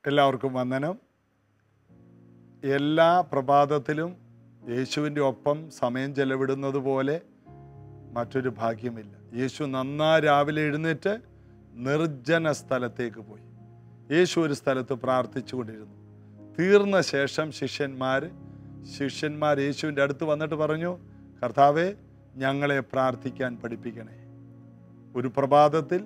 എല്ലാവർക്കും വന്ദനം എല്ലാ പ്രഭാതത്തിലും യേശുവിൻ്റെ ഒപ്പം സമയം ചെലവിടുന്നത് പോലെ മറ്റൊരു ഭാഗ്യമില്ല യേശു നന്നാ രാവിലെ എഴുന്നേറ്റ് നിർജ്ജന സ്ഥലത്തേക്ക് പോയി യേശു ഒരു സ്ഥലത്ത് പ്രാർത്ഥിച്ചുകൊണ്ടിരുന്നു തീർന്ന ശേഷം ശിഷ്യന്മാർ ശിഷ്യന്മാർ യേശുവിൻ്റെ അടുത്ത് വന്നിട്ട് പറഞ്ഞു കർത്താവെ ഞങ്ങളെ പ്രാർത്ഥിക്കാൻ പഠിപ്പിക്കണേ ഒരു പ്രഭാതത്തിൽ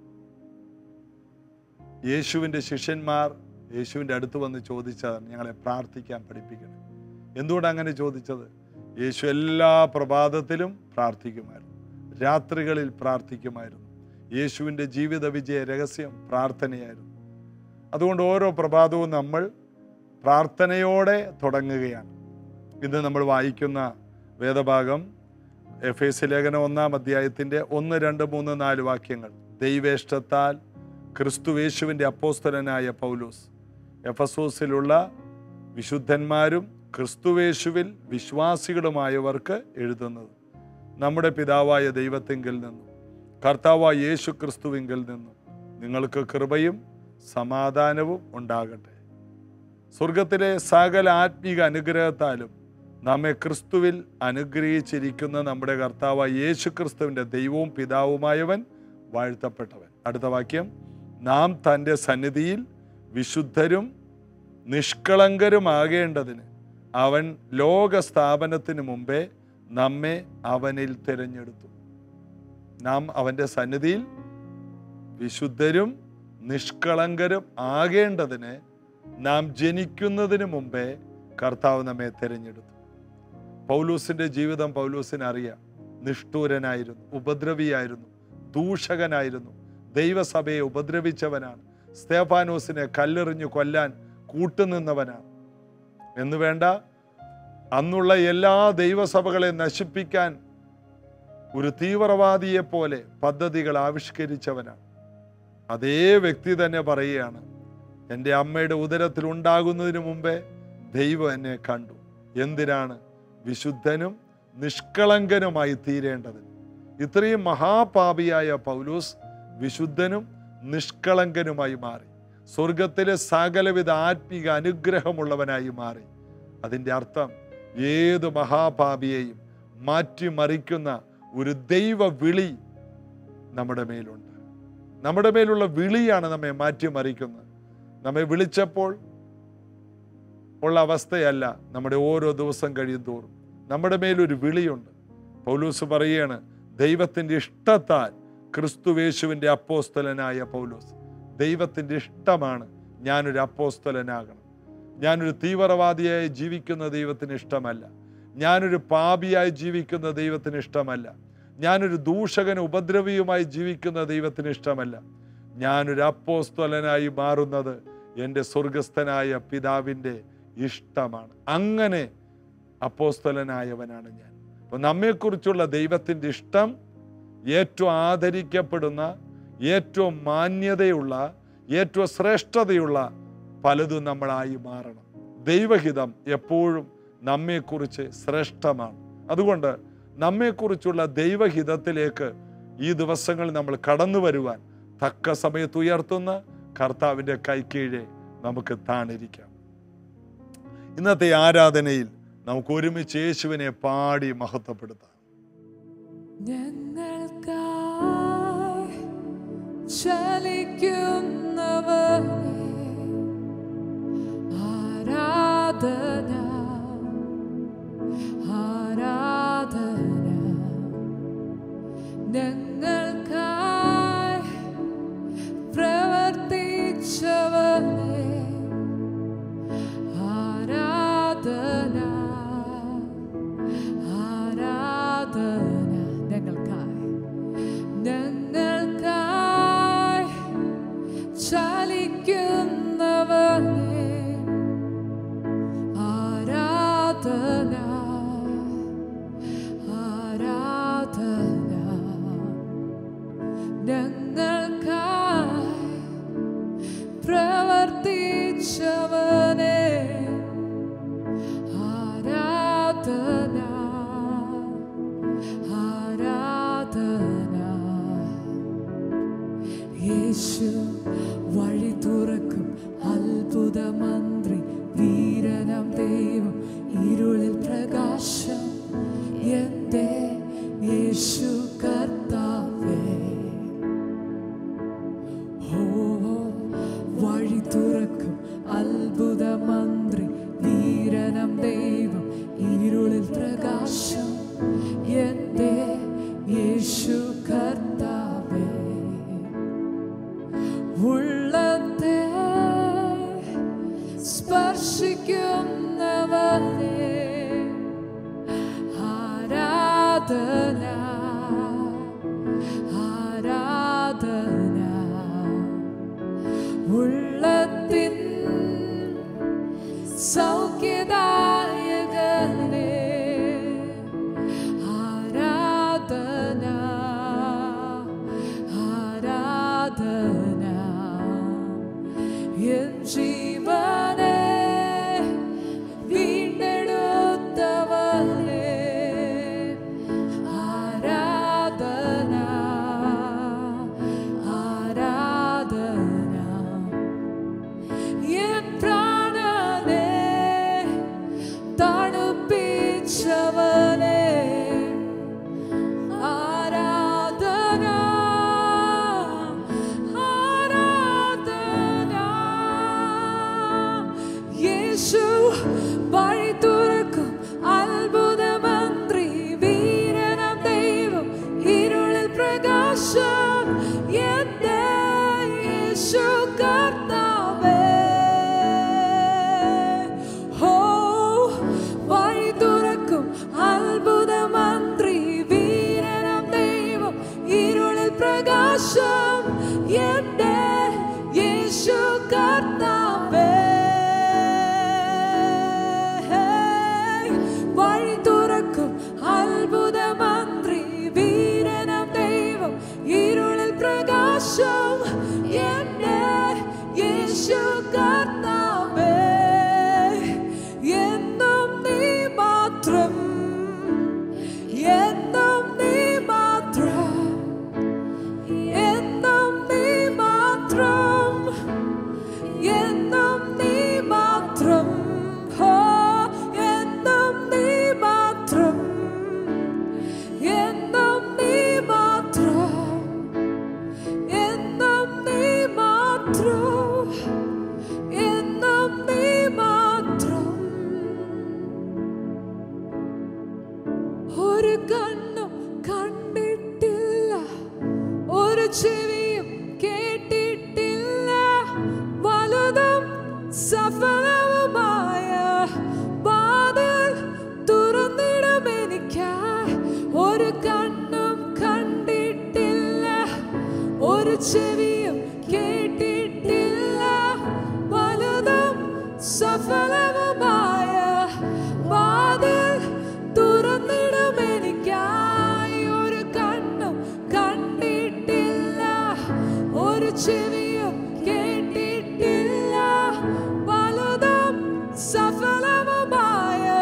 യേശുവിൻ്റെ ശിഷ്യന്മാർ യേശുവിൻ്റെ അടുത്ത് വന്ന് ചോദിച്ചതാണ് ഞങ്ങളെ പ്രാർത്ഥിക്കാൻ പഠിപ്പിക്കണം എന്തുകൊണ്ട് അങ്ങനെ ചോദിച്ചത് യേശു എല്ലാ പ്രഭാതത്തിലും പ്രാർത്ഥിക്കുമായിരുന്നു രാത്രികളിൽ പ്രാർത്ഥിക്കുമായിരുന്നു യേശുവിൻ്റെ ജീവിത വിജയ രഹസ്യം പ്രാർത്ഥനയായിരുന്നു അതുകൊണ്ട് ഓരോ പ്രഭാതവും നമ്മൾ പ്രാർത്ഥനയോടെ തുടങ്ങുകയാണ് ഇന്ന് നമ്മൾ വായിക്കുന്ന വേദഭാഗം എഫ് എസ് ലേഖനം ഒന്നാം അധ്യായത്തിൻ്റെ ഒന്ന് രണ്ട് മൂന്ന് നാല് വാക്യങ്ങൾ ദൈവേഷ്ടത്താൽ ക്രിസ്തുവേശുവിൻ്റെ അപ്പോസ്തലനായ പൗലൂസ് എഫസോസിലുള്ള വിശുദ്ധന്മാരും ക്രിസ്തുവേശുവിൽ വിശ്വാസികളുമായവർക്ക് എഴുതുന്നത് നമ്മുടെ പിതാവായ ദൈവത്തിങ്കിൽ നിന്നും കർത്താവായ യേശു ക്രിസ്തുവിങ്കിൽ നിന്നും നിങ്ങൾക്ക് കൃപയും സമാധാനവും ഉണ്ടാകട്ടെ സ്വർഗത്തിലെ സകല ആത്മീക അനുഗ്രഹത്താലും നമ്മെ ക്രിസ്തുവിൽ അനുഗ്രഹിച്ചിരിക്കുന്ന നമ്മുടെ കർത്താവായ യേശു ക്രിസ്തുവിൻ്റെ ദൈവവും പിതാവുമായവൻ വാഴ്ത്തപ്പെട്ടവൻ അടുത്ത വാക്യം നാം തൻ്റെ സന്നിധിയിൽ വിശുദ്ധരും നിഷ്കളങ്കരുമാകേണ്ടതിന് അവൻ ലോക സ്ഥാപനത്തിന് മുമ്പേ നമ്മെ അവനിൽ തിരഞ്ഞെടുത്തു നാം അവൻ്റെ സന്നിധിയിൽ വിശുദ്ധരും നിഷ്കളങ്കരും ആകേണ്ടതിന് നാം ജനിക്കുന്നതിന് മുമ്പേ കർത്താവ് നമ്മെ തിരഞ്ഞെടുത്തു പൗലൂസിന്റെ ജീവിതം പൗലൂസിന് അറിയാം നിഷ്ഠൂരനായിരുന്നു ഉപദ്രവിയായിരുന്നു ദൂഷകനായിരുന്നു ദൈവസഭയെ ഉപദ്രവിച്ചവനാണ് സ്തേഫാനോസിനെ കല്ലെറിഞ്ഞു കൊല്ലാൻ കൂട്ടുനിന്നവനാണ് എന്ന് വേണ്ട അന്നുള്ള എല്ലാ ദൈവസഭകളെ നശിപ്പിക്കാൻ ഒരു തീവ്രവാദിയെ പോലെ പദ്ധതികൾ ആവിഷ്കരിച്ചവനാണ് അതേ വ്യക്തി തന്നെ പറയുകയാണ് എൻ്റെ അമ്മയുടെ ഉദരത്തിൽ ഉണ്ടാകുന്നതിന് മുമ്പേ ദൈവം എന്നെ കണ്ടു എന്തിനാണ് വിശുദ്ധനും നിഷ്കളങ്കനുമായി തീരേണ്ടതിന് ഇത്രയും മഹാപാപിയായ പൗലൂസ് വിശുദ്ധനും നിഷ്കളങ്കനുമായി മാറി സ്വർഗത്തിലെ സകലവിധ ആത്മീക അനുഗ്രഹമുള്ളവനായി മാറി അതിൻ്റെ അർത്ഥം ഏത് മഹാപാപിയെയും മാറ്റിമറിക്കുന്ന ഒരു ദൈവ വിളി നമ്മുടെ മേലുണ്ട് നമ്മുടെ മേലുള്ള വിളിയാണ് നമ്മെ മാറ്റിമറിക്കുന്നത് നമ്മെ വിളിച്ചപ്പോൾ ഉള്ള അവസ്ഥയല്ല നമ്മുടെ ഓരോ ദിവസം കഴിയും തോറും നമ്മുടെ മേലൊരു വിളിയുണ്ട് പൗലൂസ് പറയുകയാണ് ദൈവത്തിൻ്റെ ഇഷ്ടത്താൽ ക്രിസ്തുവേശുവിൻ്റെ അപ്പോസ്തലനായ പൗലൂസ് ദൈവത്തിൻ്റെ ഇഷ്ടമാണ് ഞാനൊരു അപ്പോസ്തലനാകണം ഞാനൊരു തീവ്രവാദിയായി ജീവിക്കുന്ന ദൈവത്തിന് ഇഷ്ടമല്ല ഞാനൊരു പാപിയായി ജീവിക്കുന്ന ദൈവത്തിന് ഇഷ്ടമല്ല ഞാനൊരു ദൂഷകന് ഉപദ്രവിയുമായി ജീവിക്കുന്ന ദൈവത്തിന് ഇഷ്ടമല്ല ഞാനൊരു അപ്പോസ്തലനായി മാറുന്നത് എൻ്റെ സ്വർഗസ്ഥനായ പിതാവിൻ്റെ ഇഷ്ടമാണ് അങ്ങനെ അപ്പോസ്തലനായവനാണ് ഞാൻ അപ്പോൾ നമ്മെക്കുറിച്ചുള്ള ദൈവത്തിൻ്റെ ഇഷ്ടം ഏറ്റവും ആദരിക്കപ്പെടുന്ന ഏറ്റവും മാന്യതയുള്ള ഏറ്റവും ശ്രേഷ്ഠതയുള്ള പലതും നമ്മളായി മാറണം ദൈവഹിതം എപ്പോഴും നമ്മെക്കുറിച്ച് ശ്രേഷ്ഠമാണ് അതുകൊണ്ട് നമ്മെക്കുറിച്ചുള്ള ദൈവഹിതത്തിലേക്ക് ഈ ദിവസങ്ങളിൽ നമ്മൾ കടന്നു വരുവാൻ തക്ക സമയത്ത് ഉയർത്തുന്ന കർത്താവിൻ്റെ കൈക്കീഴെ നമുക്ക് താണിരിക്കാം ഇന്നത്തെ ആരാധനയിൽ നമുക്ക് ഒരുമിച്ച് യേശുവിനെ പാടി മഹത്വപ്പെടുത്താം ഞങ്ങൾക്കായി ചലിക്കുന്നവനെ ആരാധന ആരാധന ഞങ്ങൾക്കായി പ്രവർത്തിച്ചവനെ ആരാധന ആരാധന ഞങ്ങൾക്കായി ഞങ്ങൾക്കായി ചലിക്കുന്നവനെ ആരാധന ആരാധന ഞങ്ങൾക്കായി പ്രവർത്തിച്ചവനെ ആരാധന ആരാധന യേശു വഴി തുറക്കും അത്ഭുത അത്ഭുത മന്ത്രി വീരനം ദൈവം ഇരുളിൽ പ്രകാശം എന്റെ യേശു കർത്താവേ ഉള്ളത്തെ സ്പർശിക്കുന്നവരെ ആരാധന ആരാധന ഉള്ളത്തിൻ സൗഖ്യദായകനെ ആരാധന ആരാധന എൻ ജീവനെ വീണ്ടെടുത്തവനെ ആരാധന ആരാധന എൻ പ്രാണനെ തണുപ്പിച്ചവനെ ആരാധന ആരാധന യേശു വഴി തുറക്കും അത്ഭുത മന്ത്രി വീരനം ദൈവം ഇരുളിൽ പ്രകാശം എന്റെ യേശു കർത്താവേ ഹോ വഴി തുറക്കും അത്ഭുത മന്ത്രി വീരനം ദൈവം ഇരുളിൽ പ്രകാശം എന്റെ യേശു കർത്താവേ വഴി തുറക്കും അത്ഭുത മന്ത്രി വീരനം ദൈവം ഇരുളിൽ പ്രകാശം എന്റെ യേശു കർത്താവേ എന്നും നീ മാത്രം എന്നും നീ മാത്രം എന്നും നീ മാത്രം എന്നും നീ മാത്രം ഹോ എന്നും നീ മാത്രം എന്നും നീ മാത്രം എന്നും നീ മാത്രം എന്നും നീ മാത്രം ഒരു കണ്ണും കണ്ടിട്ടില്ല ഒരു ചെവിയും കേട്ടിട്ടില്ല വലുതും സഫലവുമായ വാതിൽ തുറന്നിടും എനിക്കായി ഒരു കണ്ണും കണ്ടിട്ടില്ല ഒരു ചെവിയും കേട്ടിട്ടില്ല വലുതും സഫലവുമായ വാതിൽ തുറന്നിടും എനിക്കായി ഒരു കണ്ണും കണ്ടിട്ടില്ല ഒരു ചെവിയും കേട്ടിട്ടില്ല വലുതും സഫലവുമായ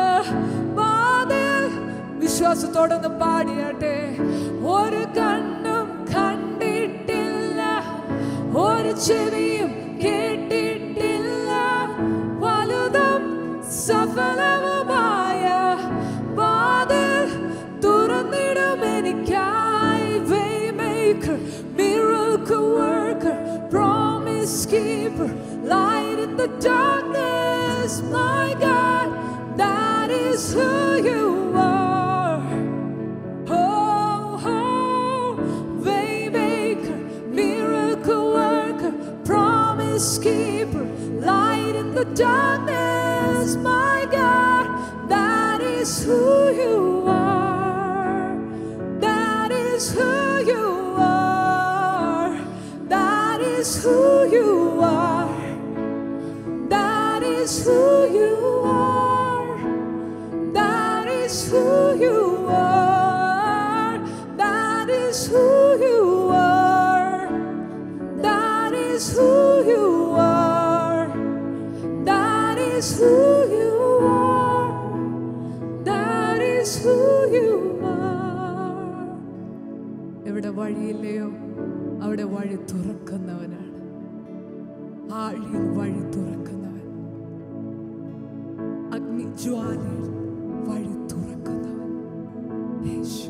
വാതിൽ വിശ്വാസത്തോടൊന്ന് പാടിയാട്ടെ ഒരു കണ്ണും കണ്ടിട്ടില്ല ഒരു ചെവിയും കേട്ടിട്ടില്ല വലുതും സഫലവുമായ വാതിൽ തുറന്നിടും എനിക്കായി Waymaker, miracle worker, promise keeper, light in the darkness, my God, that is who you are. Oh, oh, Waymaker, miracle worker, promise keeper, light in the darkness, my God, that is who you are. That is who you are. That is who you are. That is who you are. That is who you are. That is who you are. That is who you are. That is who you are. That is who you are. എവിടെ വഴിയില്ലയോ അവിടെ വഴി തുറക്കുന്നവനാണ് ആഴിയിൽ വഴി തുറക്കുന്നവൻ അഗ്നിജ്വാലയിൽ വഴി തുറക്കുന്നവൻ യേശു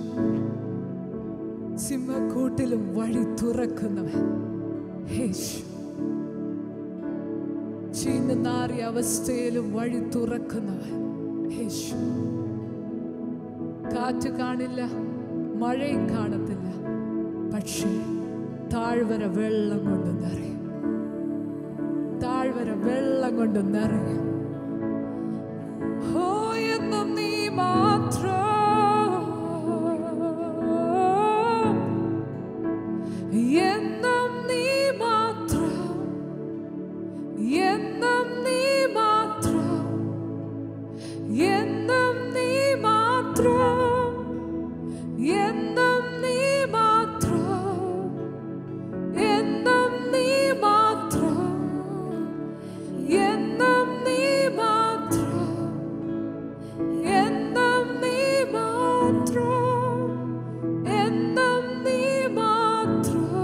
സിംഹക്കൂട്ടിലും വഴി തുറക്കുന്നവൻ യേശു ചീഞ്ഞുനാറിയ അവസ്ഥയിലും വഴി തുറക്കുന്നവൻ യേശു കാറ്റ് കാണില്ല മഴയും കാണത്തില്ല പക്ഷേ താഴ്വര വെള്ളം കൊണ്ട് നിറയും താഴ്വര വെള്ളം കൊണ്ട് നിറയും ഓ എന്നും നീ മാത്രം എന്നും നീ മാത്രം എന്നും നീ മാത്രം എന്നും നീ മാത്രം എന്നും നീ മാത്രം എന്നും നീ മാത്രം എന്നും നീ മാത്രം എന്നും നീ മാത്രം എന്നും നീ മാത്രം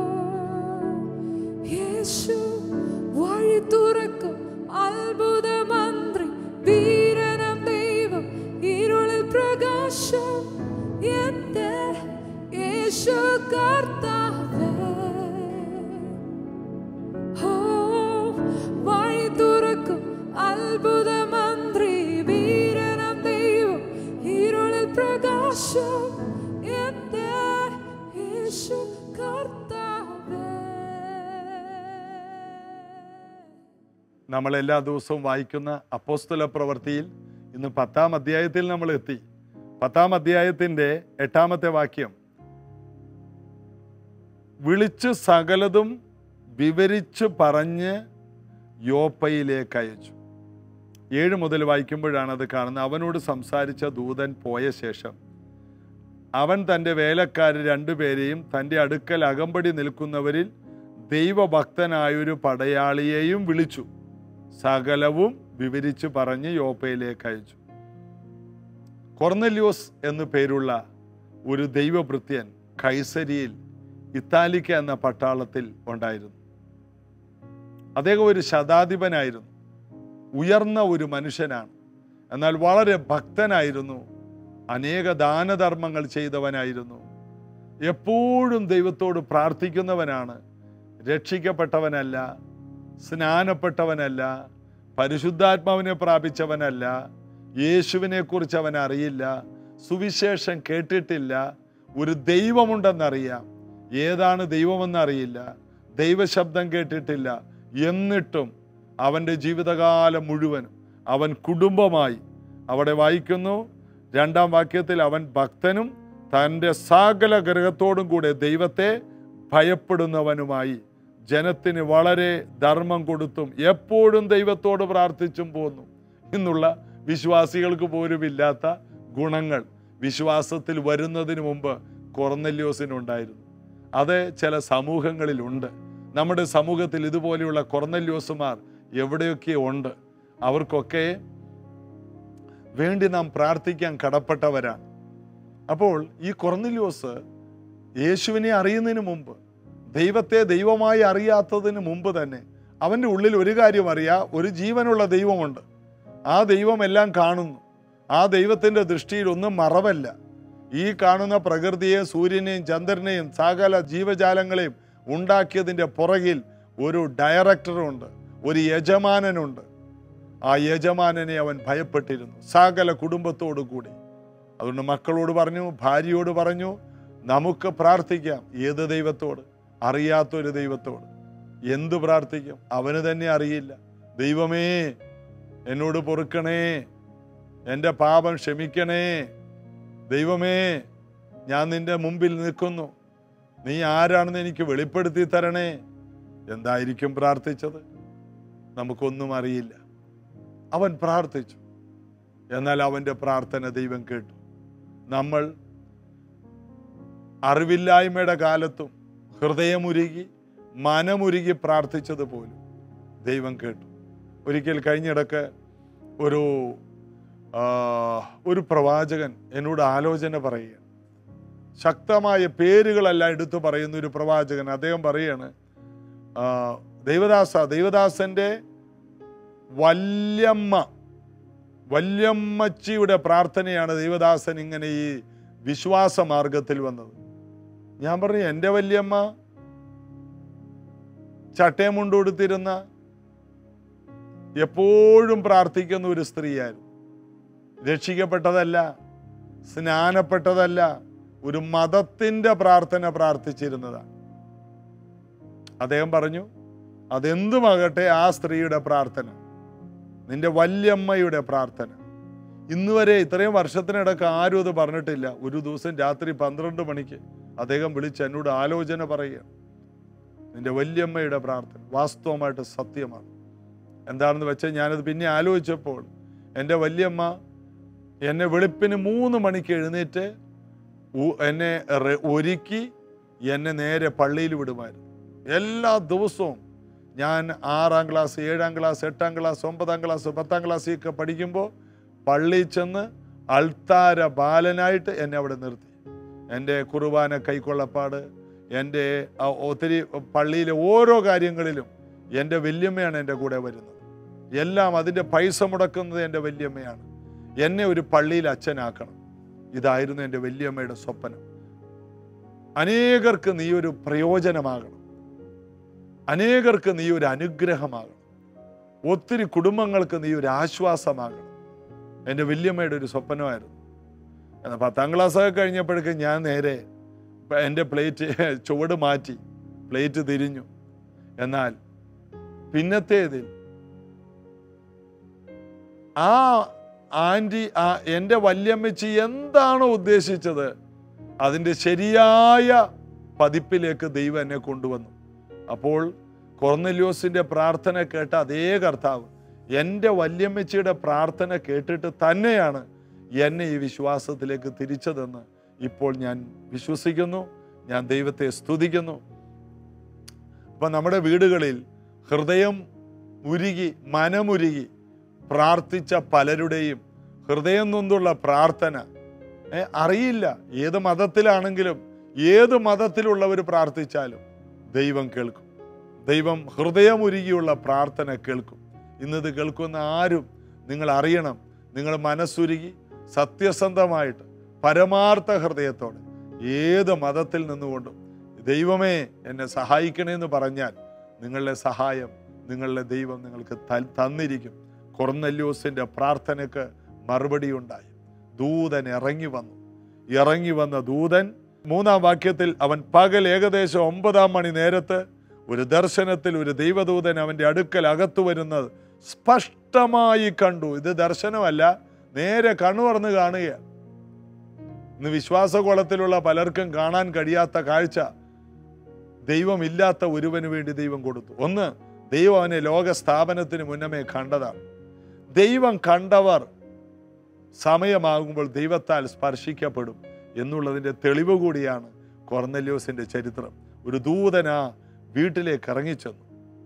യേശു വഴി തുറക്കും അത്ഭുത മന്ത്രി വീരനം ദൈവം ഇരുളിൽ പ്രകാശം എന്റെ യേശു കർത്താവേ ഓ വഴി തുറക്കും അത്ഭുത മന്ത്രി വീരനം ദൈവം ഇരുളിൽ പ്രകാശം എന്റെ യേശു കർത്താവേ നമ്മൾ എല്ലാ ദിവസവും വായിക്കുന്ന അപ്പോസ്തല പ്രവൃത്തിയിൽ ഇന്ന് പത്താം അധ്യായത്തിൽ നമ്മൾ എത്തി പത്താം അധ്യായത്തിൻ്റെ എട്ടാമത്തെ വാക്യം വിളിച്ച് സകലതും വിവരിച്ച് പറഞ്ഞ് യോപ്പയിലേക്ക് അയച്ചു ഏഴ് മുതൽ വായിക്കുമ്പോഴാണ് അത് കാണുന്നത് അവനോട് സംസാരിച്ച ദൂതൻ പോയ ശേഷം അവൻ തൻ്റെ വേലക്കാർ രണ്ടുപേരെയും തൻ്റെ അടുക്കൽ അകമ്പടി നിൽക്കുന്നവരിൽ ദൈവഭക്തനായൊരു പടയാളിയെയും വിളിച്ചു സകലവും വിവരിച്ചു പറഞ്ഞ് യോപ്പയിലേക്ക് അയച്ചു കൊർന്നല്യോസ് എന്നു പേരുള്ള ഒരു ദൈവഭൃത്യൻ കൈസരിയിൽ ഇത്താലിക്ക എന്ന പട്ടാളത്തിൽ ഉണ്ടായിരുന്നു അദ്ദേഹം ഒരു ശതാധിപനായിരുന്നു ഉയർന്ന ഒരു മനുഷ്യനാണ് എന്നാൽ വളരെ ഭക്തനായിരുന്നു അനേക ദാനധർമ്മങ്ങൾ ചെയ്തവനായിരുന്നു എപ്പോഴും ദൈവത്തോട് പ്രാർത്ഥിക്കുന്നവനാണ് രക്ഷിക്കപ്പെട്ടവനല്ല സ്നാനപ്പെട്ടവനല്ല പരിശുദ്ധാത്മാവിനെ പ്രാപിച്ചവനല്ല യേശുവിനെ കുറിച്ച് അവൻ അറിയില്ല സുവിശേഷം കേട്ടിട്ടില്ല ഒരു ദൈവമുണ്ടെന്നറിയാം ഏതാണ് ദൈവമെന്നറിയില്ല ദൈവശബ്ദം കേട്ടിട്ടില്ല എന്നിട്ടും അവൻ്റെ ജീവിതകാലം മുഴുവനും അവൻ കുടുംബമായി അവിടെ വായിക്കുന്നു രണ്ടാം വാക്യത്തിൽ അവൻ ഭക്തനും തൻ്റെ സകല ഗ്രഹത്തോടും കൂടെ ദൈവത്തെ ഭയപ്പെടുന്നവനുമായി ജനത്തിന് വളരെ ധർമ്മം കൊടുത്തും എപ്പോഴും ദൈവത്തോട് പ്രാർത്ഥിച്ചും പോന്നു ഇന്നുള്ള വിശ്വാസികൾക്ക് പോലും ഇല്ലാത്ത ഗുണങ്ങൾ വിശ്വാസത്തിൽ വരുന്നതിന് മുമ്പ് കൊർന്നല്യോസിനുണ്ടായിരുന്നു അത് ചില സമൂഹങ്ങളിലുണ്ട് നമ്മുടെ സമൂഹത്തിൽ ഇതുപോലെയുള്ള കൊർന്നല്യോസുമാർ എവിടെയൊക്കെ ഉണ്ട് അവർക്കൊക്കെ വേണ്ടി നാം പ്രാർത്ഥിക്കാൻ കടപ്പെട്ടവരാണ് അപ്പോൾ ഈ കൊർന്നല്യോസ് യേശുവിനെ അറിയുന്നതിന് മുമ്പ് ദൈവത്തെ ദൈവമായി അറിയാത്തതിന് മുമ്പ് തന്നെ അവൻ്റെ ഉള്ളിൽ ഒരു കാര്യം അറിയാം ഒരു ജീവനുള്ള ദൈവമുണ്ട് ആ ദൈവം എല്ലാം കാണുന്നു ആ ദൈവത്തിൻ്റെ ദൃഷ്ടിയിൽ ഒന്നും മറവല്ല ഈ കാണുന്ന പ്രകൃതിയെ സൂര്യനെയും ചന്ദ്രനെയും സകല ജീവജാലങ്ങളെയും ഉണ്ടാക്കിയതിൻ്റെ പുറകിൽ ഒരു ഡയറക്ടറുണ്ട് ഒരു യജമാനനുണ്ട് ആ യജമാനനെ അവൻ ഭയപ്പെട്ടിരുന്നു സകല കുടുംബത്തോടു കൂടി അതുകൊണ്ട് മക്കളോട് പറഞ്ഞു ഭാര്യയോട് പറഞ്ഞു നമുക്ക് പ്രാർത്ഥിക്കാം ഏത് ദൈവത്തോട് അറിയാത്തൊരു ദൈവത്തോട് എന്ത് പ്രാർത്ഥിക്കും അവന് തന്നെ അറിയില്ല ദൈവമേ എന്നോട് പൊറുക്കണേ എൻ്റെ പാപം ക്ഷമിക്കണേ ദൈവമേ ഞാൻ നിന്റെ മുമ്പിൽ നിൽക്കുന്നു നീ ആരാണെന്ന് എനിക്ക് വെളിപ്പെടുത്തി തരണേ എന്തായിരിക്കും പ്രാർത്ഥിച്ചത് നമുക്കൊന്നും അറിയില്ല അവൻ പ്രാർത്ഥിച്ചു എന്നാൽ അവൻ്റെ പ്രാർത്ഥന ദൈവം കേട്ടു നമ്മൾ അറിവില്ലായ്മയുടെ കാലത്തും ഹൃദയമുരുകി മനമുരുകി പ്രാർത്ഥിച്ചതുപോലും ദൈവം കേട്ടു ഒരിക്കൽ കഴിഞ്ഞിടക്ക് ഒരു ആ, ഒരു പ്രവാചകൻ എന്നോട് ആലോചന പറയുകയാണ് ശക്തമായ പേരുകളെല്ലാം എടുത്തു പറയുന്ന ഒരു പ്രവാചകൻ അദ്ദേഹം പറയാണ് ആ, ദൈവദാസ ദൈവദാസന്റെ വല്യമ്മ വല്യമ്മച്ചിയുടെ പ്രാർത്ഥനയാണ് ദൈവദാസൻ ഇങ്ങനെ ഈ വിശ്വാസ മാർഗത്തിൽ വന്നത് ഞാൻ പറഞ്ഞു എൻ്റെ വല്യമ്മ ചട്ടയം മുണ്ടുകൊടുത്തിരുന്ന എപ്പോഴും പ്രാർത്ഥിക്കുന്ന ഒരു സ്ത്രീയായിരുന്നു രക്ഷിക്കപ്പെട്ടതല്ല സ്നാനപ്പെട്ടതല്ല ഒരു മതത്തിൻ്റെ പ്രാർത്ഥന പ്രാർത്ഥിച്ചിരുന്നതാണ് അദ്ദേഹം പറഞ്ഞു അതെന്തുമാകട്ടെ ആ സ്ത്രീയുടെ പ്രാർത്ഥന നിന്റെ വല്യമ്മയുടെ പ്രാർത്ഥന ഇന്ന് വരെ ഇത്രയും വർഷത്തിനിടക്ക് ആരും അത് പറഞ്ഞിട്ടില്ല ഒരു ദിവസം രാത്രി പന്ത്രണ്ട് മണിക്ക് അദ്ദേഹം വിളിച്ച് എന്നോട് ആലോചന പറയുകയാണ് നിന്റെ വല്യമ്മയുടെ പ്രാർത്ഥന വാസ്തവമായിട്ട് സത്യമാണ് എന്താണെന്ന് വെച്ചാൽ ഞാനത് പിന്നെ ആലോചിച്ചപ്പോൾ എൻ്റെ വല്യമ്മ എന്നെ വെളുപ്പിന് മൂന്ന് മണിക്ക് എഴുന്നേറ്റ് ഉ- എന്നെ റെ- ഒരുക്കി എന്നെ നേരെ പള്ളിയിൽ വിടുമായിരുന്നു എല്ലാ ദിവസവും ഞാൻ ആറാം ക്ലാസ് ഏഴാം ക്ലാസ് എട്ടാം ക്ലാസ് ഒമ്പതാം ക്ലാസ് പത്താം ക്ലാസ്സിലൊക്കെ പഠിക്കുമ്പോൾ പള്ളിയിൽ ചെന്ന് അൾത്താര ബാലനായിട്ട് എന്നെ അവിടെ നിർത്തി എൻ്റെ കുർബാന കൈക്കൊള്ളപ്പാട് എൻ്റെ ആ ഒത്തിരി പള്ളിയിലെ ഓരോ കാര്യങ്ങളിലും എൻ്റെ വല്യമ്മയാണ് എൻ്റെ കൂടെ വരുന്നത് എല്ലാം അതിൻ്റെ പൈസ മുടക്കുന്നത് എൻ്റെ വല്യമ്മയാണ് എന്നെ ഒരു പള്ളിയിൽ അച്ഛനാക്കണം ഇതായിരുന്നു എൻ്റെ വല്യമ്മയുടെ സ്വപ്നം അനേകർക്ക് നീ ഒരു പ്രയോജനമാകണം അനേകർക്ക് നീ ഒരു അനുഗ്രഹമാകണം ഒത്തിരി കുടുംബങ്ങൾക്ക് നീ ഒരു ആശ്വാസമാകണം എൻ്റെ വല്യമ്മയുടെ ഒരു സ്വപ്നമായിരുന്നു എന്നാൽ പത്താം ക്ലാസ്സൊക്കെ കഴിഞ്ഞപ്പോഴേക്കും ഞാൻ നേരെ പ- എൻ്റെ പ്ലേറ്റ് ചുവട് മാറ്റി പ്ലേറ്റ് തിരിഞ്ഞു എന്നാൽ പിന്നത്തേതിൽ ആ ആൻറ്റി ആ എൻ്റെ വല്യമ്മച്ചി എന്താണോ ഉദ്ദേശിച്ചത് അതിൻ്റെ ശരിയായ പതിപ്പിലേക്ക് ദൈവം എന്നെ കൊണ്ടുവന്നു അപ്പോൾ കൊർന്നല്യോസിൻ്റെ പ്രാർത്ഥന കേട്ട അതേ കർത്താവ് എൻ്റെ വല്യമ്മച്ചിയുടെ പ്രാർത്ഥന കേട്ടിട്ട് തന്നെയാണ് എന്നെ ഈ വിശ്വാസത്തിലേക്ക് തിരിച്ചതെന്ന് ഇപ്പോൾ ഞാൻ വിശ്വസിക്കുന്നു ഞാൻ ദൈവത്തെ സ്തുതിക്കുന്നു അപ്പം നമ്മുടെ വീടുകളിൽ ഹൃദയം ഉരുകി മനമുരുകി പ്രാർത്ഥിച്ച പലരുടെയും ഹൃദയം നൊന്തുള്ള പ്രാർത്ഥന ഏ, അറിയില്ല ഏത് മതത്തിലാണെങ്കിലും ഏത് മതത്തിലുള്ളവർ പ്രാർത്ഥിച്ചാലും ദൈവം കേൾക്കും ദൈവം ഹൃദയമുരുകിയുള്ള പ്രാർത്ഥന കേൾക്കും ഇന്നത് കേൾക്കുന്ന ആരും നിങ്ങൾ അറിയണം നിങ്ങൾ മനസ്സുരുകി സത്യസന്ധമായിട്ട് പരമാർത്ഥ ഹൃദയത്തോടെ ഏത് മതത്തിൽ നിന്നുകൊണ്ടും ദൈവമേ എന്നെ സഹായിക്കണേ എന്ന് പറഞ്ഞാൽ നിങ്ങളുടെ സഹായം നിങ്ങളുടെ ദൈവം നിങ്ങൾക്ക് ത- തന്നിരിക്കും കൊർന്നല്യൂസിൻ്റെ പ്രാർത്ഥനയ്ക്ക് മറുപടി ഉണ്ടായി ദൂതൻ ഇറങ്ങി വന്നു ഇറങ്ങി വന്ന ദൂതൻ മൂന്നാം വാക്യത്തിൽ അവൻ പകൽ ഏകദേശം ഒമ്പതാം മണി നേരത്ത് ഒരു ദർശനത്തിൽ ഒരു ദൈവദൂതൻ അവൻ്റെ അടുക്കൽ അകത്തു വരുന്നത് സ്പഷ്ടമായി കണ്ടു ഇത് ദർശനമല്ല നേരെ കണ്ണു തുറന്ന് കാണുകയാണ് ഇന്ന് വിശ്വാസകോളത്തിലുള്ള പലർക്കും കാണാൻ കഴിയാത്ത കാഴ്ച ദൈവമില്ലാത്ത ഒരുവന് വേണ്ടി ദൈവം കൊടുത്തു ഒന്ന് ദൈവം അവനെ ലോക സ്ഥാപനത്തിന് മുന്നമേ കണ്ടതാണ് ദൈവം കണ്ടവർ സമയമാകുമ്പോൾ ദൈവത്താൽ സ്പർശിക്കപ്പെടും എന്നുള്ളതിൻ്റെ തെളിവ് കൂടിയാണ് കൊർന്നല്യോസിന്റെ ചരിത്രം ഒരു ദൂതന വീട്ടിലേക്ക് ഇറങ്ങിച്ചെന്നു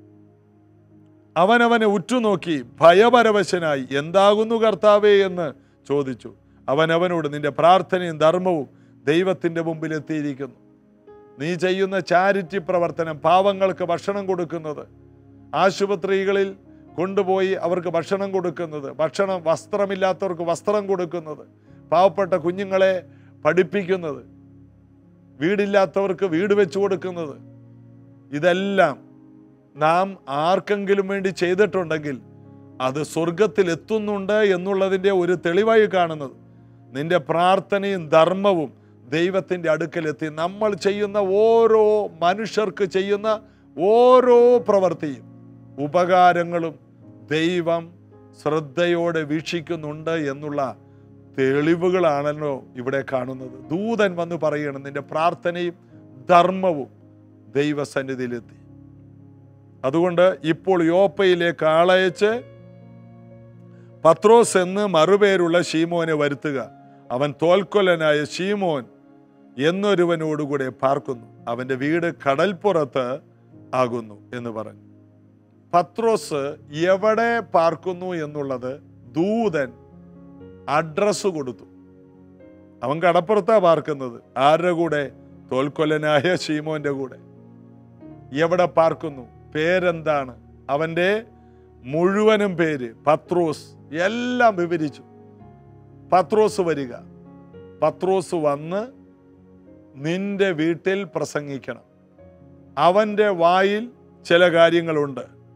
അവനവനെ ഉറ്റുനോക്കി ഭയപരവശനായി എന്താകുന്നു കർത്താവേ എന്ന് ചോദിച്ചു അവൻ അവനോട് നിന്റെ പ്രാർത്ഥനയും ധർമ്മവും ദൈവത്തിൻ്റെ മുമ്പിൽ എത്തിയിരിക്കുന്നു നീ ചെയ്യുന്ന ചാരിറ്റി പ്രവർത്തനം പാവങ്ങൾക്ക് ഭക്ഷണം കൊടുക്കുന്നത് ആശുപത്രികളിൽ കൊണ്ടുപോയി അവർക്ക് ഭക്ഷണം കൊടുക്കുന്നത് ഭക്ഷണം വസ്ത്രമില്ലാത്തവർക്ക് വസ്ത്രം കൊടുക്കുന്നത് പാവപ്പെട്ട കുഞ്ഞുങ്ങളെ പഠിപ്പിക്കുന്നത് വീടില്ലാത്തവർക്ക് വീട് വെച്ചു കൊടുക്കുന്നത് ഇതെല്ലാം നാം ആർക്കെങ്കിലും വേണ്ടി ചെയ്തിട്ടുണ്ടെങ്കിൽ അത് സ്വർഗത്തിൽ എത്തുന്നുണ്ട് എന്നുള്ളതിൻ്റെ ഒരു തെളിവായി കാണുന്നത് നിന്റെ പ്രാർത്ഥനയും ധർമ്മവും ദൈവത്തിൻ്റെ അടുക്കലെത്തി നമ്മൾ ചെയ്യുന്ന ഓരോ മനുഷ്യർക്ക് ചെയ്യുന്ന ഓരോ പ്രവൃത്തിയും ഉപകാരങ്ങളും ദൈവം ശ്രദ്ധയോടെ വീക്ഷിക്കുന്നുണ്ട് എന്നുള്ള തെളിവുകളാണല്ലോ ഇവിടെ കാണുന്നത് ദൂതൻ വന്ന് പറയണം നിന്റെ പ്രാർത്ഥനയും ധർമ്മവും ദൈവസന്നിധിയിലെത്തി അതുകൊണ്ട് ഇപ്പോൾ യോപ്പയിലേക്ക് ആളയച്ച് പത്രോസ് എന്ന് മറുപേരുള്ള ഷീമോനെ വരുത്തുക അവൻ തോൽക്കൊല്ലനായ ഷീമോൻ എന്നൊരുവനോടുകൂടെ പാർക്കുന്നു അവന്റെ വീട് കടൽപ്പുറത്ത് ആകുന്നു എന്ന് പറഞ്ഞു പത്രോസ് എവിടെ പാർക്കുന്നു എന്നുള്ളത് ദൂതൻ അഡ്രസ് കൊടുത്തു അവൻ കടപ്പുറത്താ പാർക്കുന്നത് ആരുടെ കൂടെ തോൽക്കൊല്ലനായ ഷീമോന്റെ കൂടെ എവിടെ പാർക്കുന്നു പേരെന്താണ് അവന്റെ മുഴുവനും പേര് പത്രോസ് എല്ലാം വിവരിച്ചു പത്രോസ് വരിക പത്രോസ് വന്ന് നിന്റെ വീട്ടിൽ പ്രസംഗിക്കണം അവൻ്റെ വായിൽ ചില കാര്യങ്ങളുണ്ട്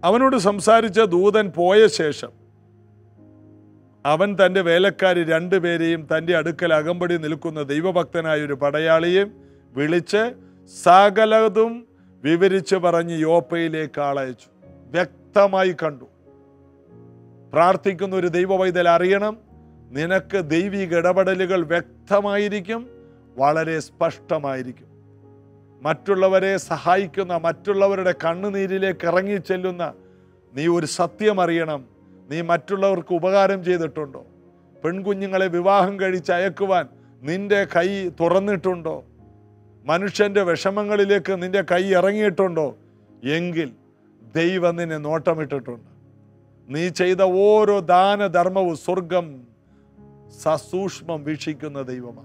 അവനോട് സംസാരിച്ച ദൂതൻ പോയ ശേഷം അവൻ തൻ്റെ വേലക്കാരി രണ്ടുപേരെയും തൻ്റെ അടുക്കൽ അകമ്പടി നിൽക്കുന്ന ദൈവഭക്തനായ ഒരു പടയാളിയെയും വിളിച്ച് സകലതും വിവരിച്ച് പറഞ്ഞ് യോപ്പയിലേക്ക് ആളയച്ചു വ്യക്തമായി കണ്ടു പ്രാർത്ഥിക്കുന്ന ഒരു ദൈവവൈതൽ അറിയണം നിനക്ക് ദൈവിക ഇടപെടലുകൾ വ്യക്തമായിരിക്കും വളരെ സ്പഷ്ടമായിരിക്കും മറ്റുള്ളവരെ സഹായിക്കുന്ന മറ്റുള്ളവരുടെ കണ്ണുനീരിലേക്ക് ഇറങ്ങി ചെല്ലുന്ന നീ ഒരു സത്യം അറിയണം നീ മറ്റുള്ളവർക്ക് ഉപകാരം ചെയ്തിട്ടുണ്ടോ പെൺകുഞ്ഞുങ്ങളെ വിവാഹം കഴിച്ച് അയക്കുവാൻ നിന്റെ കൈ തുറന്നിട്ടുണ്ടോ മനുഷ്യന്റെ വിഷമങ്ങളിലേക്ക് നിന്റെ കൈ ഇറങ്ങിയിട്ടുണ്ടോ എങ്കിൽ ദൈവം നിന്നെ നോട്ടമിട്ടിട്ടുണ്ട് നീ ചെയ്ത ഓരോ ദാനധർമ്മവും സ്വർഗം സസൂക്ഷ്മം വീക്ഷിക്കുന്ന ദൈവമാണ്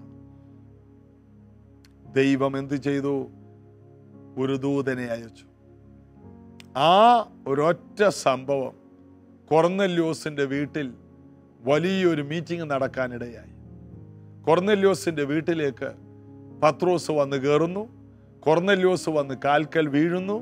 ദൈവം എന്ത് ചെയ്തു ഒരു ദൂതനെ അയച്ചു ആ ഒരൊറ്റ സംഭവം കൊർന്നല്യോസിന്റെ വീട്ടിൽ വലിയൊരു മീറ്റിംഗ് നടക്കാനിടയായി കൊർന്നല്യോസിന്റെ വീട്ടിലേക്ക് പത്രോസ് വന്ന് കയറുന്നു കൊർന്നല്യോസ് വന്ന് കാൽക്കൽ വീഴുന്നു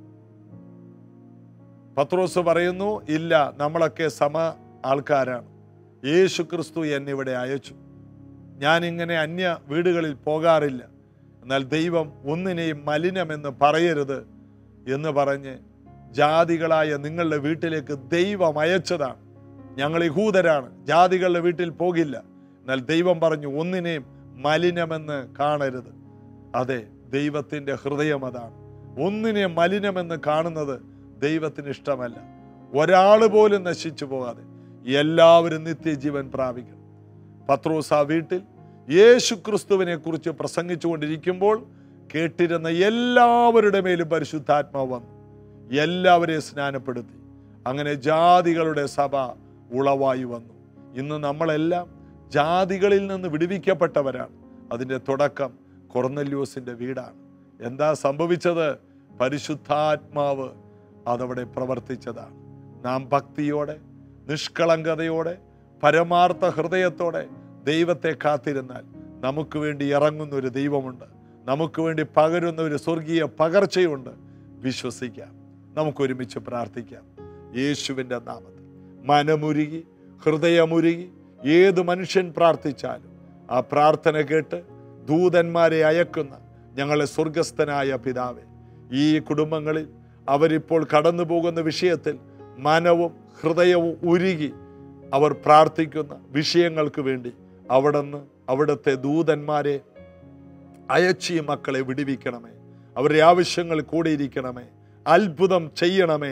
പത്രോസ് പറയുന്നു ഇല്ല നമ്മളൊക്കെ സമ ആൾക്കാരാണ് യേശു ക്രിസ്തു എന്നെ ഇവിടെ അയച്ചു ഞാൻ ഇങ്ങനെ അന്യ വീടുകളിൽ പോകാറില്ല എന്നാൽ ദൈവം ഒന്നിനെയും മലിനമെന്ന് പറയരുത് എന്ന് പറഞ്ഞ് ജാതികളായ നിങ്ങളുടെ വീട്ടിലേക്ക് ദൈവം അയച്ചതാണ് ഞങ്ങൾ യഹൂദരാണ് ജാതികളുടെ വീട്ടിൽ പോകില്ല എന്നാൽ ദൈവം പറഞ്ഞു ഒന്നിനെയും മലിനമെന്ന് കാണരുത് അതെ ദൈവത്തിൻ്റെ ഹൃദയം അതാണ് ഒന്നിനെ മലിനമെന്ന് കാണുന്നത് ദൈവത്തിന് ഇഷ്ടമല്ല ഒരാൾ പോലും നശിച്ചു പോകാതെ എല്ലാവരും നിത്യജീവൻ പ്രാപിക്കണം പത്രോസ് ആ വീട്ടിൽ യേശു ക്രിസ്തുവിനെ കുറിച്ച് പ്രസംഗിച്ചുകൊണ്ടിരിക്കുമ്പോൾ കേട്ടിരുന്ന എല്ലാവരുടെ മേലും പരിശുദ്ധാത്മാവ് വന്നു എല്ലാവരെയും സ്നാനപ്പെടുത്തി അങ്ങനെ ജാതികളുടെ സഭ ഉളവായി വന്നു ഇന്ന് നമ്മളെല്ലാം ജാതികളിൽ നിന്ന് വിടുവിക്കപ്പെട്ടവരാണ് അതിൻ്റെ തുടക്കം കൊർന്നല്യൂസിൻ്റെ വീടാണ് എന്താ സംഭവിച്ചത് പരിശുദ്ധാത്മാവ് അതവിടെ പ്രവർത്തിച്ചതാണ് നാം ഭക്തിയോടെ നിഷ്കളങ്കതയോടെ പരമാർത്ഥ ഹൃദയത്തോടെ ദൈവത്തെ കാത്തിരുന്നാൽ നമുക്ക് വേണ്ടി ഇറങ്ങുന്ന ഒരു ദൈവമുണ്ട് നമുക്ക് വേണ്ടി പകരുന്ന ഒരു സ്വർഗീയ പകർച്ചയുണ്ട് വിശ്വസിക്കാം നമുക്ക് ഒരുമിച്ച് പ്രാർത്ഥിക്കാം യേശുവിൻ്റെ നാമത്തിൽ മനമുരുകി ഹൃദയമുരുകി ഏത് മനുഷ്യൻ പ്രാർത്ഥിച്ചാലും ആ പ്രാർത്ഥന കേട്ട് ദൂതന്മാരെ അയക്കുന്ന ഞങ്ങളെ സ്വർഗസ്ഥനായ പിതാവേ ഈ കുടുംബങ്ങളിൽ അവരിപ്പോൾ കടന്നു പോകുന്ന വിഷയത്തിൽ മനവും ഹൃദയവും ഉരുകി അവർ പ്രാർത്ഥിക്കുന്ന വിഷയങ്ങൾക്ക് വേണ്ടി അവിടുന്ന് അവിടുത്തെ ദൂതന്മാരെ അയച്ചി മക്കളെ വിടുവിക്കണമേ അവരുടെ ആവശ്യങ്ങൾ കൂടിയിരിക്കണമേ അത്ഭുതം ചെയ്യണമേ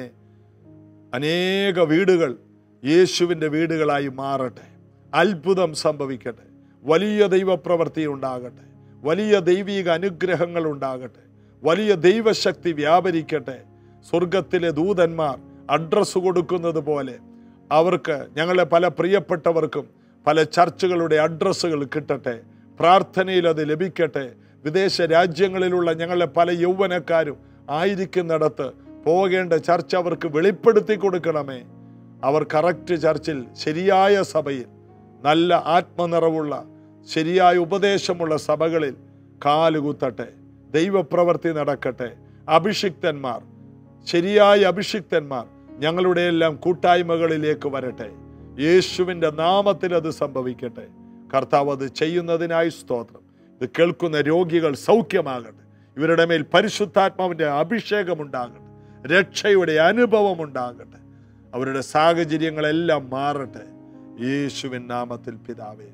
അനേക വീടുകൾ യേശുവിൻ്റെ വീടുകളായി മാറട്ടെ അത്ഭുതം സംഭവിക്കട്ടെ വലിയ ദൈവപ്രവൃത്തി ഉണ്ടാകട്ടെ വലിയ ദൈവിക അനുഗ്രഹങ്ങൾ ഉണ്ടാകട്ടെ വലിയ ദൈവശക്തി വ്യാപരിക്കട്ടെ സ്വർഗത്തിലെ ദൂതന്മാർ അഡ്രസ്സ് കൊടുക്കുന്നത് പോലെ അവർക്ക് ഞങ്ങളെ പല പ്രിയപ്പെട്ടവർക്കും പല ചർച്ചുകളുടെ അഡ്രസ്സുകൾ കിട്ടട്ടെ പ്രാർത്ഥനയിൽ അത് ലഭിക്കട്ടെ വിദേശ രാജ്യങ്ങളിലുള്ള ഞങ്ങളെ പല യൗവനക്കാരും ആയിരിക്കുന്നിടത്ത് പോകേണ്ട ചർച്ച അവർക്ക് വെളിപ്പെടുത്തി കൊടുക്കണമേ അവർ കറക്റ്റ് ചർച്ചിൽ ശരിയായ സഭയിൽ നല്ല ആത്മനിറവുള്ള ശരിയായ ഉപദേശമുള്ള സഭകളിൽ കാലുകുത്തട്ടെ ദൈവപ്രവൃത്തി നടക്കട്ടെ അഭിഷിക്തന്മാർ ശരിയായ അഭിഷിക്തന്മാർ ഞങ്ങളുടെ എല്ലാം കൂട്ടായ്മകളിലേക്ക് വരട്ടെ യേശുവിൻ്റെ നാമത്തിൽ അത് സംഭവിക്കട്ടെ കർത്താവ് അത് ചെയ്യുന്നതിനായി സ്തോത്രം ഇത് കേൾക്കുന്ന രോഗികൾ സൗഖ്യമാകട്ടെ ഇവരുടെ മേൽ പരിശുദ്ധാത്മാവിൻ്റെ അഭിഷേകം ഉണ്ടാകട്ടെ രക്ഷയുടെ അനുഭവം ഉണ്ടാകട്ടെ അവരുടെ സാഹചര്യങ്ങളെല്ലാം മാറട്ടെ യേശുവിൻ നാമത്തിൽ പിതാവേ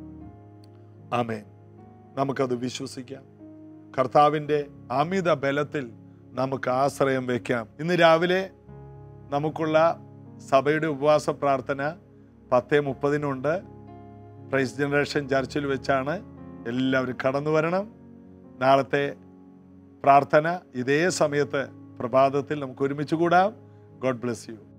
ആമേൻ നമുക്കത് വിശ്വസിക്കാം കർത്താവിൻ്റെ അമിത ബലത്തിൽ നമുക്ക് ആശ്രയം വയ്ക്കാം ഇന്ന് രാവിലെ നമുക്കുള്ള സഭയുടെ ഉപവാസ പ്രാർത്ഥന പത്തേ മുപ്പതിനുണ്ട് പ്രൈസ് ജനറേഷൻ ചർച്ചിൽ വെച്ചാണ് എല്ലാവരും കടന്നു വരണം നാളത്തെ പ്രാർത്ഥന ഇതേ സമയത്ത് പ്രഭാതത്തിൽ നമുക്ക് ഒരുമിച്ച് കൂടാം ഗോഡ് ബ്ലെസ് യു